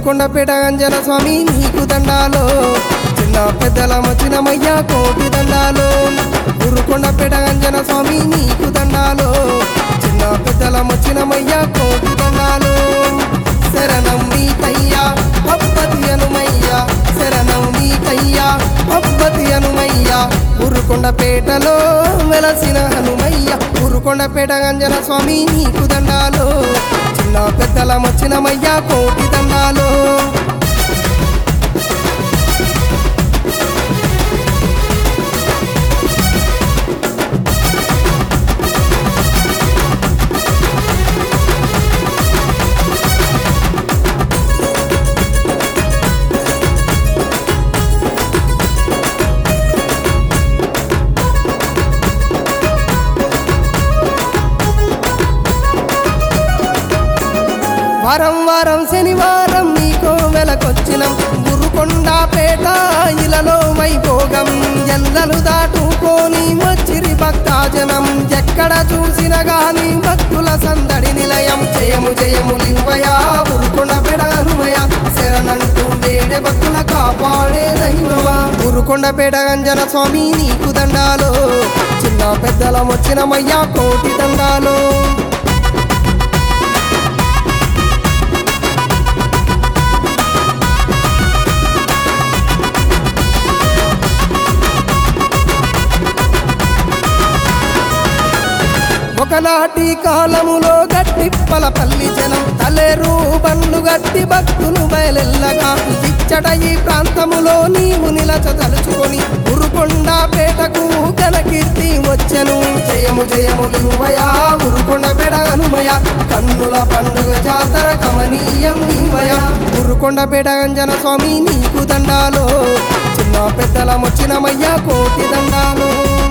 ఉరుకొండపేట అంజన స్వామి నీకు దండాలో చిన్న పెద్దల మచ్చినమయ్యా కోటి దండాలో ఉరుకొండపేట అంజన స్వామి నీకు దండాలో చిన్న పెద్దల మచ్చినమయ్యా కోటి దండాలో శరణం నీకయ్యా పప్పతి అనుమయ్యా శరణం నీకయ్యా పప్పతి అనుమయ్యా ఉరుకొండపేటలో వెలసిన హనుమయ్య ఉరుకొండపేట అంజన స్వామి నీకు దండాలో చిన్న పెద్దల మచ్చినమయ్యా కోటి దండాలో వారం వారం శనివారం నీకో వెలకొచ్చినం గురుకొండపేట ఇలలో వైభోగం ఎల్లలు దాటుకొని వచ్చిరి భక్తాజనం ఎక్కడ చూసిన గాని భక్తుల సందడి నిలయం జయము జయము లింగయా గురుకొండపేట హనుమయ శరణంటూ వేడే భక్తుల కాపాడే దైవమా గురుకొండపేట అంజన స్వామి నీకు దండాలో చిన్న పెద్దల వచ్చినమయ్యా కోటి దండాలో ఒకనాటి కాలములో గట్టిప్పల పల్లి జనం తలేరు బండ్లు గట్టి భక్తులు బయలెల్లగా ఇచ్చట ఈ ప్రాంతములో నీవు నిలచ తలుచుకొని ఉరుకొండ పేటకు ఘనకీర్తి వచ్చెను జయము జయము లింగయా ఉరుకొండ పేట హనుమయ కన్నుల పండుగ జాతర కమనీయం నీవయ ఉరుకొండ పేట అంజన స్వామి నీకు దండాలో చిన్న పెద్దల మొచ్చినమయ్యా కోటి దండాలో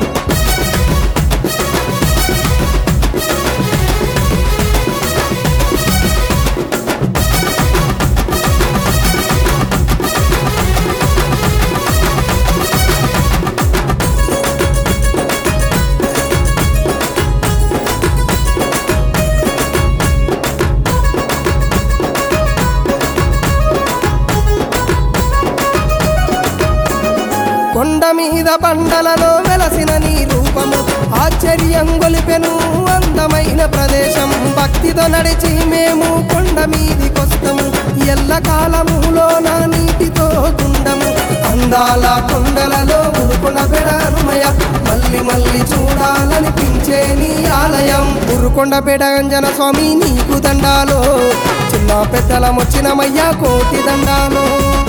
కొండ మీద బండలలో వెలసిన నీ రూపము ఆశ్చర్యం గొలిపెను అందమైన ప్రదేశం భక్తితో నడిచి మేము కొండ మీదికొస్తాము ఎల్ల కాలములో నా నీటితో గుండము అందాల కొండలలో ఉరుకొండ పెడనుమయ మళ్ళీ మళ్ళీ చూడాలనిపించే నీ ఆలయం ఉరుకొండ పెడ అంజన స్వామి నీకు దండాలో చిన్న పెద్దల మొచ్చినమయ్యా కోటి దండాలో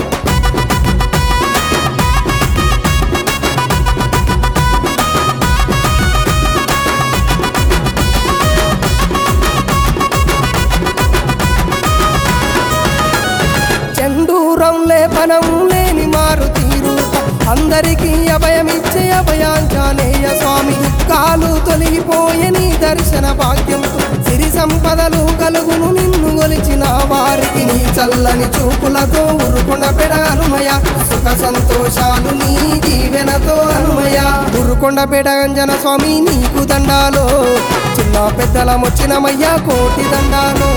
చెండూరం లేపనం లేని మారు తీరు అందరికీ అభయమిచ్చే అభయాంజనేయ స్వామి కాలు తొలగిపోయే నీ దర్శన భాగ్యం సిరి సంపదలు కలుగును నిన్ను గొలిచిన వారికి నీ చల్లని చూపులతో ఉరుకొండ పెడ హనుమయ సుఖ సంతోషాలు నీ దీవెనతో హనుమయ ఉరుకొండ పెడ అంజన స్వామి నీకు దండాలో చిన్న పెద్దల మొచ్చినమయ్యా కోటి దండాలో